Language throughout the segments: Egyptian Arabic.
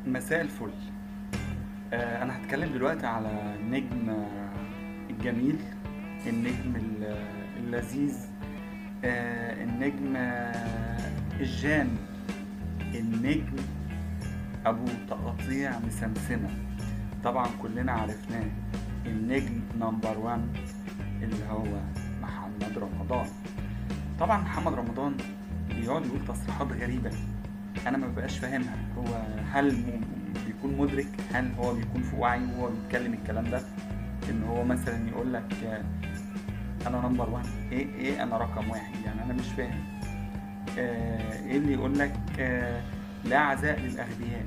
مساء الفل آه، انا هتكلم دلوقتي على النجم آه، الجميل النجم ال- اللذيذ آه، النجم آه، الجان النجم ابو تقاطيع مسمسمة طبعا كلنا عرفناه النجم نمبر وان اللي هو محمد رمضان طبعا محمد رمضان بيقعد يقول تصريحات غريبة انا ما ببقاش فاهمها هو هل م- بيكون مدرك هل هو بيكون في وعي وهو بيتكلم الكلام ده ان هو مثلا يقول لك آه، انا نمبر 1 ايه ايه انا رقم واحد يعني انا مش فاهم آه، ايه اللي يقول لك آه، لا عزاء للاغبياء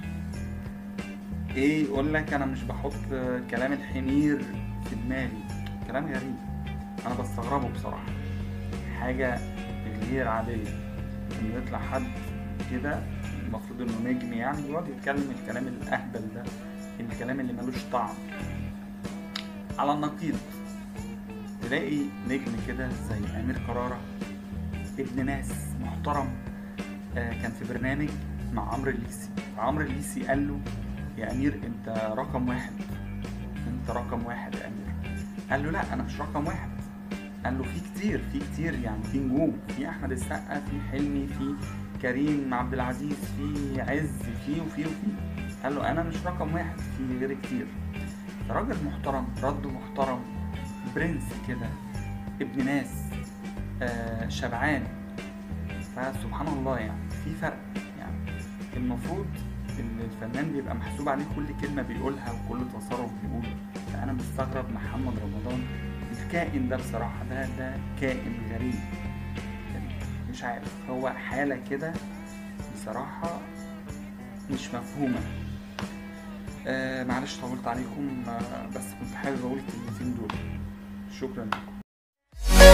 ايه يقول لك انا مش بحط آه، كلام الحمير في دماغي كلام غريب انا بستغربه بصراحه حاجه غير عاديه انه يطلع حد كده المفروض انه نجم يعني يقعد يتكلم الكلام الاهبل ده الكلام اللي ملوش طعم على النقيض تلاقي نجم كده زي امير كرارة ابن ناس محترم آه، كان في برنامج مع عمرو الليسي عمرو الليسي قال له يا امير انت رقم واحد انت رقم واحد يا امير قال له لا انا مش رقم واحد قال له في كتير في كتير يعني في نجوم في احمد السقا في حلمي في كريم عبد العزيز في عز في وفي وفي قال له انا مش رقم واحد في غير كتير راجل محترم رده محترم برنس كده ابن ناس آه شبعان فسبحان الله يعني في فرق يعني المفروض ان الفنان بيبقى محسوب عليه كل كلمه بيقولها وكل تصرف بيقوله فانا مستغرب محمد رمضان الكائن ده بصراحه ده ده كائن غريب مش عارف هو حاله كده بصراحه مش مفهومه آه معلش طولت عليكم آه بس كنت حابب اقول الكلمتين دول شكرا لكم